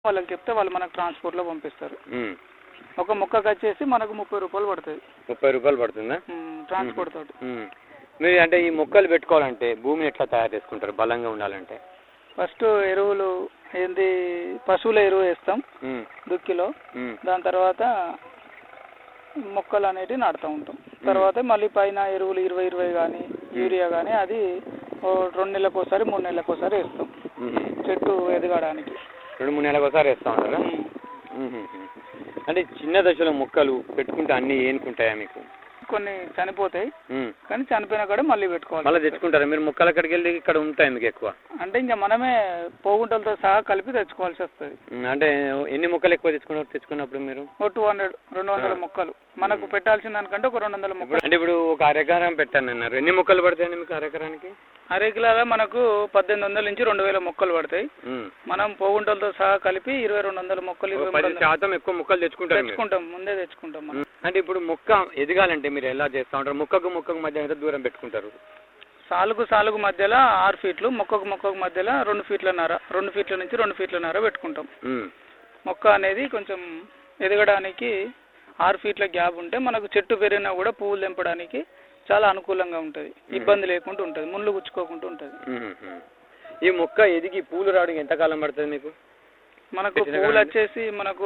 వాళ్ళకి చెప్తే వాళ్ళు మనకు ట్రాన్స్పోర్ట్లో పంపిస్తారు ఉమ్. ఒక మొక్కకు వచ్చేసి మనకు ముప్పై రూపాయలు పడుతుంది ముప్పై రూపాయలు పడుతుందా ఉమ్, ట్రాన్స్పోర్ట్ తోటి ఉమ్. మీరు అంటే ఈ మొక్కలు పెట్టుకోవాలంటే భూమిని ఎట్లా తయారు చేసుకుంటారు బలంగా ఉండాలంటే ఫస్ట్ ఎరువులు ఏంది పశువుల ఎరువు వేస్తాం ఉమ్. దుక్కిలో ఉమ్. దాని తర్వాత మొక్కలు అనేటివి నాటుతూ ఉంటాం తర్వాత మళ్ళీ పైన ఎరువులు ఇరవై ఇరవై కానీ యూరియా కానీ అది ఓ రెండు నెలలకు ఒకసారి మూడు నెలలకు ఒకసారి వేస్తాం ఉమ్. చెట్టు ఎదగడానికి రెండు మూడు నెలలకు ఒకసారి వేస్తా ఉంటారా ఉమ్. అంటే చిన్న దశలో మొక్కలు పెట్టుకుంటే అన్ని ఏనుకుంటాయా మీకు కొన్ని చనిపోతాయి ఉమ్. కానీ చనిపోయినా కూడా మళ్ళీ పెట్టుకోవాలి మళ్ళీ తెచ్చుకుంటారా మీరు మొక్కలు అక్కడికి వెళ్ళి ఇక్కడ ఉంటాయి మీకు ఎక్కువ అంటే ఇంకా మనమే పోగుంటలతో సహా కలిపి తెచ్చుకోవాల్సి వస్తుంది ఉమ్. అంటే ఎన్ని మొక్కలు ఎక్కువ తెచ్చుకున్నారు తెచ్చుకున్నప్పుడు మీరు ఓ టూ హండ్రెడ్ రెండు వందల మొక్కలు మనకు పెట్టాల్సిన దానికంటే ఒక రెండు వందల మొక్కలు అంటే ఇప్పుడు ఒక అరెకరం పెట్టాను అన్నారు ఎన్ని మొక్కలు పడతాయండి మీకు అరెకరానికి అరకిలాగా మనకు పద్దెనిమిది వందల నుంచి రెండు వేల మొక్కలు పడతాయి ఉమ్. మనం పోగుంటలతో సహా కలిపి ఇరవై రెండు వందల మొక్కలు ఒక ఇరవై మూడు పది వందలు శాతం ఎక్కువ మొక్కలు తెచ్చుకుంటారు మీరు తెచ్చుకుంటాం ముందే తెచ్చుకుంటాం మనం ఉమ్. అంటే ఇప్పుడు మొక్క ఎదగాలంటే మీరు ఎలా చేస్తా ఉంటారు మొక్కకు మొక్కకు మధ్య ఎంత దూరం పెట్టుకుంటారు సాలుగు సాలుగు మధ్యలో ఆరు ఫీట్లు మొక్కకు మొక్కకు మధ్యలో రెండు ఫీట్ల నర రెండు ఫీట్ల నుంచి రెండు ఫీట్ల నర పెట్టుకుంటాం ఉమ్. మొక్క అనేది కొంచెం ఎదగడానికి ఆరు ఫీట్ల గ్యాప్ ఉంటే మనకు చెట్టు పెరిగినా కూడా పువ్వులు తెంపడానికి చాలా అనుకూలంగా ఉంటుంది ఇబ్బంది లేకుండా ఉంటుంది ముళ్ళు గుచ్చుకోకుండా ఉంటుంది ఉమ్. ఉమ్. ఈ మొక్క ఎదిగి పూలు రావడానికి ఎంత కాలం పడుతుంది మీకు మనకు పెట్టిన పువ్వులు కాడ వచ్చేసి మనకు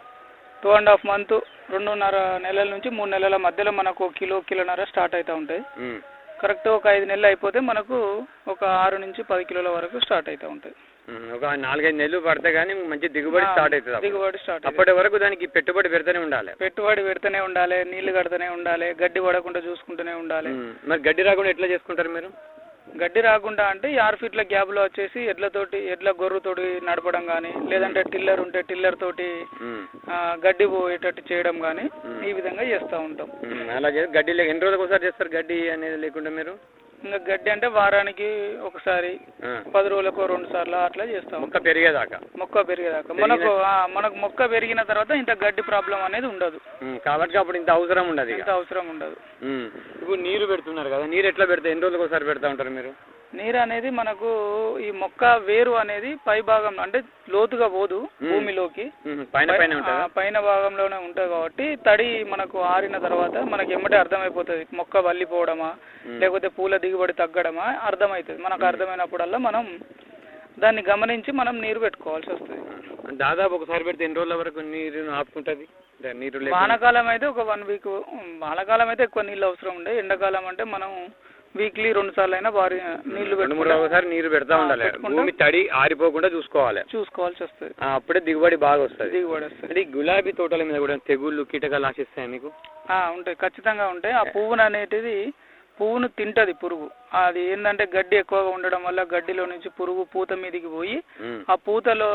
టూ అండ్ హాఫ్ మంత్ రెండున్నర నెలల నుంచి మూడు నెలల మధ్యలో మనకు ఒక కిలో కిలోన్నర స్టార్ట్ అవుతూ ఉంటాయి ఉమ్. కరెక్ట్ ఒక ఐదు నెలలు అయిపోతే మనకు ఒక ఆరు నుంచి పది కిలోల వరకు స్టార్ట్ అవుతూ ఉంటాయి ఉమ్. ఒక నాలుగైదు నెలలు పడితే కానీ మంచి దిగుబడి స్టార్ట్ అవుతుంది అప్పుడు. దిగుబడి స్టార్ట్ అప్పటి వరకు దానికి పెట్టుబడి పెడితేనే ఉండాలి పెట్టుబడి పెడితేనే ఉండాలి నీళ్లు కడుతూనే ఉండాలి గడ్డి పడకుండా చూసుకుంటూనే ఉండాలి ఉమ్. మరి గడ్డి రాకుండా ఎట్లా చేసుకుంటారు మీరు గడ్డి రాకుండా అంటే ఈ ఆరు ఫీట్ల గ్యాప్లో వచ్చేసి ఎడ్లతోటి ఎడ్ల గొర్రుతోటి నడపడం కానీ లేదంటే టిల్లర్ ఉంటే టిల్లర్ తోటి ఉమ్. ఆ, గడ్డి పోయేటట్టు చేయడం కానీ ఈ విధంగా చేస్తూ ఉంటాం ఉమ్. అలా చేసి గడ్డి లేక ఎన్ని రోజులకు ఒకసారి చేస్తారు గడ్డి అనేది లేకుండా మీరు ఇంకా గడ్డి అంటే వారానికి ఒకసారి ఆ. పది రోజులకు రెండు సార్లు అట్లా చేస్తాం మొక్క పెరిగేదాకా మొక్క పెరిగేదాకా మనకు ఆ, మనకు మొక్క పెరిగిన తర్వాత ఇంత గడ్డి ప్రాబ్లం అనేది ఉండదు ఉమ్. కాబట్టి అప్పుడు ఇంత అవసరం ఉండదు ఇక ఇంత అవసరం ఉండదు ఉమ్. ఇప్పుడు నీరు పెడుతున్నారు కదా నీరు ఎట్లా పెడతా ఎన్ని రోజులకు ఒకసారి పెడతా ఉంటారు మీరు నీరు అనేది మనకు ఈ మొక్క వేరు అనేది పై భాగం అంటే లోతుగా పోదు భూమిలోకి ఉమ్. పైన పైన ఉంటుందా ఆ, పైన భాగంలోనే ఉంటుంది కాబట్టి తడి మనకు ఆరిన తర్వాత మనకి ఎమ్మటే అర్థమైపోతుంది మొక్క వల్లిపోవడమా లేకపోతే పూల దిగుబడి తగ్గడమా అర్థమవుతుంది మనకు అర్థమైనప్పుడల్లా మనం దాన్ని గమనించి మనం నీరు పెట్టుకోవాల్సి వస్తుంది దాదాపు ఒకసారి పెడితే ఎన్ని రోజుల వరకు నీరు ఆపుకుంటుంది అంటే నీరు లేకుండా వానాకాలం అయితే ఒక వన్ వీక్ వానాకాలం అయితే ఎక్కువ నీళ్ళు అవసరం ఉండే ఎండాకాలం అంటే మనం వీక్లీ రెండు సార్లు అయినా భారీ నీళ్లు రెండు మూడు పెట్టుకుంటా ఒకసారి నీరు పెడతా ఉండాలి పెట్టుకుంటా. భూమి తడి ఆరిపోకుండా చూసుకోవాలి చూసుకోవాల్సి వస్తుంది ఆ, అప్పుడే దిగుబడి బాగా వస్తుంది దిగుబడి వస్తుంది అంటే ఈ గులాబీ తోటల మీద కూడా తెగుళ్ళు కీటకాలు ఆశిస్తాయి మీకు ఆ, ఉంటాయి ఖచ్చితంగా ఉంటాయి ఆ పువ్వును అనేటిది పువ్వును తింటది పురుగు అది ఏంటంటే గడ్డి ఎక్కువగా ఉండడం వల్ల గడ్డిలో నుంచి పురుగు పూత మీదికి పోయి ఉమ్. ఆ పూతలో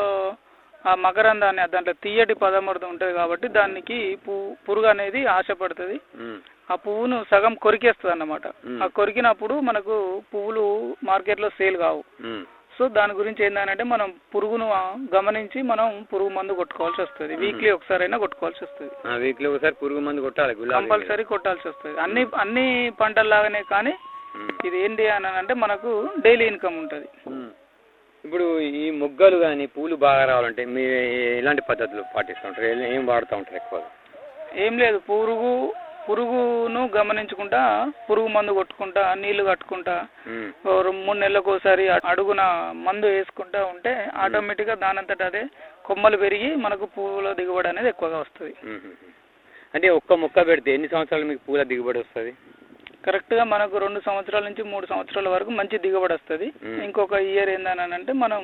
ఆ మకరందాన్ని దాంట్లో తీయటి పదార్థం ఉంటుంది కాబట్టి దానికి పు పురుగు అనేది ఆశపడుతుంది ఉమ్. ఆ పువ్వును సగం కొరికేస్తుంది అన్నమాట మ్మ్. ఆ కొరికినప్పుడు మనకు పువ్వులు మార్కెట్లో సేల్ కావు ఉమ్. సో దాని గురించి ఏంటంటే మనం పురుగును ఆ, గమనించి మనం పురుగు మందు కొట్టుకోవాల్సి వస్తుంది వీక్లీ ఒకసారి అయినా కొట్టుకోవాల్సి వస్తుంది ఆ, వీక్లీ ఒకసారి పురుగు మందు కొట్టాలి గులాబీ మీద. కంపల్సరీ కొట్టాల్సి వస్తుంది అన్ని అన్ని పంటల్లాగానే కానీ ఉమ్. ఇది ఏంటి అని అంటే మనకు డైలీ ఇన్కమ్ ఉంటుంది ఉమ్. ఇప్పుడు ఈ మొగ్గలు కానీ పూలు బాగా రావాలంటే మీరు ఎలాంటి పద్ధతులు పాటిస్తూ ఉంటారు ఏ- ఏం వాడుతూ ఉంటారు ఎక్కువగా ఏం లేదు పురుగు పురుగును గమనించుకుంటా పురుగు మందు కొట్టుకుంటా నీళ్లు కట్టుకుంటా ఉమ్. ఓ రెండు మూడు నెలలకు ఒకసారి అడుగున మందు వేసుకుంటా ఉంటే ఆటోమేటిక్గా దానంతట అదే కొమ్మలు పెరిగి మనకు పువ్వుల దిగుబడి అనేది ఎక్కువగా వస్తుంది ఉమ్. అంటే ఒక్క మొక్క పెడితే ఎన్ని సంవత్సరాలు మీకు పూల దిగుబడి వస్తుంది కరెక్ట్గా మనకు రెండు సంవత్సరాల నుంచి మూడు సంవత్సరాల వరకు మంచి దిగుబడి వస్తుంది మ్మ్. ఇంకొక ఇయర్ ఏందని అంటే మనం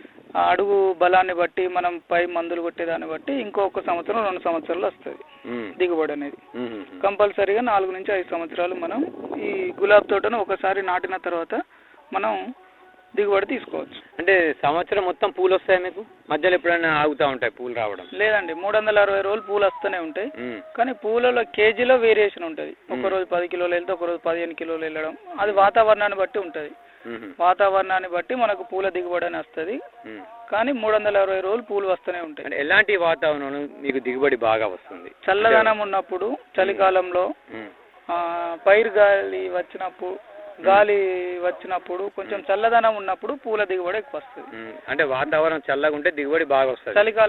ఆ అడుగు బలాన్ని బట్టి మనం పై మందులు కొట్టేదాన్ని బట్టి ఇంకొక సంవత్సరం రెండు సంవత్సరాలు వస్తుంది ఉమ్. దిగుబడి అనేది ఉమ్. కంపల్సరీగా నాలుగు నుంచి ఐదు సంవత్సరాలు మనం ఈ గులాబ్ తోటను ఒకసారి నాటిన తర్వాత మనం దిగుబడి తీసుకోవచ్చు అంటే సంవత్సరం మొత్తం పూలు వస్తాయి మీకు మధ్యలో ఎప్పుడైనా ఆగుతూ ఉంటాయి పూలు రావడం లేదండి మూడు వందల అరవై రోజులు పూలు వస్తూనే ఉంటాయి ఉమ్. కానీ పూలలో కేజీలో వేరియేషన్ ఉంటుంది ఒక రోజు పది కిలోలు వెళ్తే ఒక రోజు పదిహేను కిలోలు వెళ్ళడం అది వాతావరణాన్ని బట్టి ఉంటుంది ఉమ్. వాతావరణాన్ని బట్టి మనకు పూల దిగుబడి అని వస్తుంది ఉమ్. కానీ మూడు వందల అరవై రోజులు పూలు వస్తూనే ఉంటాయి అంటే ఎలాంటి వాతావరణం మీకు దిగుబడి బాగా వస్తుంది చల్లదనం ఉన్నప్పుడు చలికాలంలో ఉమ్. ఆ, పైరు గాలి వచ్చినప్పుడు గాలి వచ్చినప్పుడు కొంచెం చల్లదనం ఉన్నప్పుడు పూల దిగుబడి ఎక్కువ వస్తుంది ఉమ్. అంటే వాతావరణం చల్లగా ఉంటే దిగుబడి బాగా వస్తుంది చలికాలం